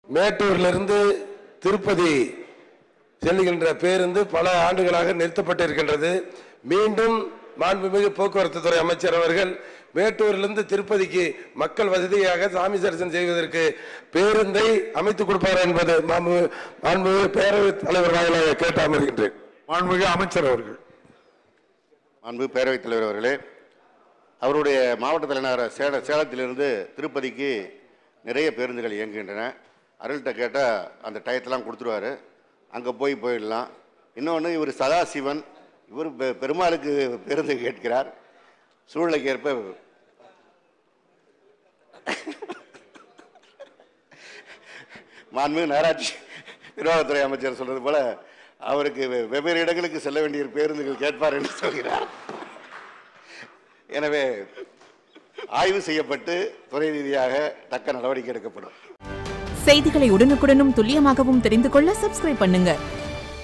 மேட்டூரிலிருந்து திருப்பதி செல்லுகின்ற பேருந்து பல ஆண்டுகளாக நிறுத்தப்பட்டிருக்கின்றது மீண்டும் மாண்புமிகு போக்குவரத்து துறை அமைச்சர் அவர்கள் மேட்டூரிலிருந்து திருப்பதிக்கு மக்கள் வசதியாக சாமி தரிசனம் செய்வதற்கு பேருந்தை அமைத்துக் கொடுப்பார் என்பது மாண்பு- மாண்புமிகு பேரவைத் தலைவர் வாயிலாக கேட்டு அமர்கின்றேன் மாண்புமிகு அமைச்சர் அவர்கள் அன்பு பேரவைத் தலைவர் அவர்களே அவருடைய மாவட்ட தலைநகர சேல சேலத்திலிருந்து திருப்பதிக்கு நிறைய பேருந்துகள் இயங்குகின்றன அருள்கிட்ட கேட்டால் அந்த டயத்தெல்லாம் கொடுத்துருவாரு அங்கே போய் போயிடலாம் இன்னொன்று இவர் சதாசிவன் இவர் பெ- பெருமாளுக்கு பேருந்து கேட்கிறார் சூழ்நிலைக்கு ஏற்ப மாண்புமிகு நகராட்சி நிர்வாகத்துறை அமைச்சர் சொல்றது போல அவருக்கு வெ- வெவ்வேறு இடங்களுக்கு செல்ல வேண்டிய பேருந்துகள் கேட்பார் என்று சொல்கிறார் எனவே ஆய்வு செய்யப்பட்டு துறை ரீதியாக தக்க நடவடிக்கை எடுக்கப்படும் செய்திகளை உடனுக்குடனும் துல்லியமாகவும் தெரிந்து கொள்ள சப்ஸ்கிரைப் பண்ணுங்க